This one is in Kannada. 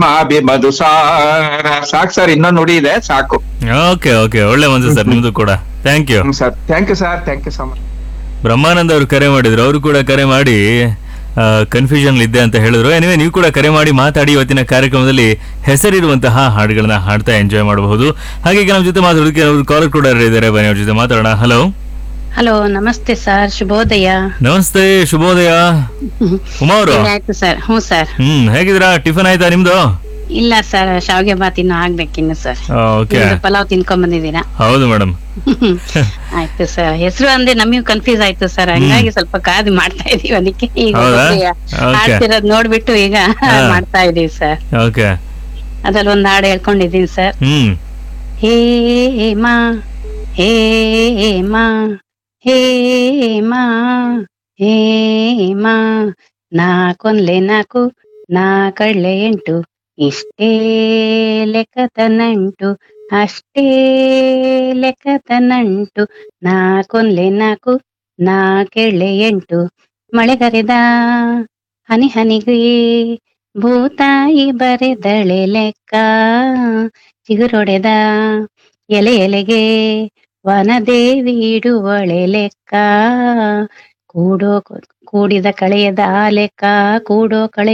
ಮಾಬಿ ಮಧುಸಾರ ಸಾಕು ಸರ್ ಇನ್ನೊಂದು ನುಡಿ ಇದೆ ಸಾಕು ಓಕೆ ಓಕೆ ಒಳ್ಳೆ ಮನ್ಸು ಸರ್ ನಿಮ್ದು ಕೂಡ thank you hmm sir thank you sir thank you so much Brahmanand ಅವರು ಕರೆ ಮಾಡಿದ್ರು ಅವರು ಕೂಡ ಕರೆ ಮಾಡಿ ಕನ್ಫ್ಯೂಷನ್ ಇದ್ದೆ ಅಂತ ಹೇಳಿದ್ರು ಎನಿವೆ ನೀವು ಕೂಡ ಕರೆ ಮಾಡಿ ಮಾತಾಡಿ ಇವತ್ತಿನ ಕಾರ್ಯಕ್ರಮದಲ್ಲಿ ಹೆಸರಿರುವಂತಹ ಹಾಡುಗಳನ್ನ ಹಾಡ್ತಾ ಎಂಜಾಯ್ ಮಾಡಬಹುದು ಹಾಗೆ ಈಗ ನಮ್ಮ ಜೊತೆ ಮಾತಾಡೋದಕ್ಕೆ ಅವರು ಕಾಲರ್ ಕೂಡ ಇದ್ದಾರೆ ಬನ್ನಿ ಅವ್ರ ಜೊತೆ ಮಾತಾಡೋಣ ಹಲೋ ಹಲೋ ನಮಸ್ತೆ ಸರ್ ಶುಭೋದಯ ನಮಸ್ತೆ ಶುಭೋದಯ ಉಮಾ ಅವರು ಆಯ್ತು ಸರ್ ಹ್ಞೂ ಸರ್ ಹ್ಮ್ ಹೇಗಿದ್ದೀರಾ ಟಿಫನ್ ಆಯ್ತಾ ನಿಮ್ದು ಇಲ್ಲ ಸರ್ ಶಾವಿಗೆ ಬಾತ್ ಇನ್ನು ಆಗ್ಬೇಕಿನ್ನು ಸರ್ ಓಕೆ ನಿಮ್ದು ಪಲಾವ್ ತಿನ್ಕೊಂಡ್ ಬಂದಿದ್ದೀರಾ ಹೌದು ಮೇಡಮ್ ಆಯ್ತು ಸರ್ ಹೆಸರು ಅಂದ್ರೆ ನಮಗೂ ಕನ್ಫ್ಯೂಸ್ ಆಯ್ತು ಸರ್ ಹಂಗಾಗಿ ಸ್ವಲ್ಪ ಕಾದು ಮಾಡ್ತಾ ಇದೀವಿ ಅದಕ್ಕೆ ಈಗ ಹೌದಾ? ಒಬ್ಬೊಬ್ರಿಗೆ Okay. ಹಾಡ್ತಿರೋದ್ ನೋಡ್ಬಿಟ್ಟು ಈಗ ಹಾ. ಮಾಡ್ತಾ ಇದೀವಿ ಸರ್ ಓಕೆ ಅದ್ರಲ್ಲಿ ಒಂದ್ ಹಾಡು ಹೇಳ್ಕೊಂಡಿದೀನಿ ಸರ್ ಹ್ಮ್ ಹೇ ಮಾ ಹೇ ಮಾ ಹೇ ಮಾ ಹೇ ಮಾ ನಾಕೊಂದ್ಲೆ ನಾಲ್ಕು ನಾಕಳ್ಳೆ ಎಂಟು ಇಷ್ಟೇ ಲೆಕ್ಕತನಂಟು ಅಷ್ಟೇ ಲೆಕ್ಕತನಂಟು ನಾಕೊಂದ್ಲೆ ನಾಲ್ಕು ನಾಕೆಳ್ಳೆ ಎಂಟು ಮಳೆಗರೆದ ಹನಿ ಹನಿಗೆ ಭೂತಾಯಿ ಬರೆದಳೆ ಲೆಕ್ಕ ಚಿಗುರೊಡೆದ ಎಲೆ ಎಲೆಗೆ ವನದೇವಿ ಇಡುವಳೆ ಲೆಕ್ಕ ಕೂಡೋ ಕೂಡಿದ ಕಳೆಯದ ಲೆಕ್ಕ ಕೂಡೋ ಕಳೆ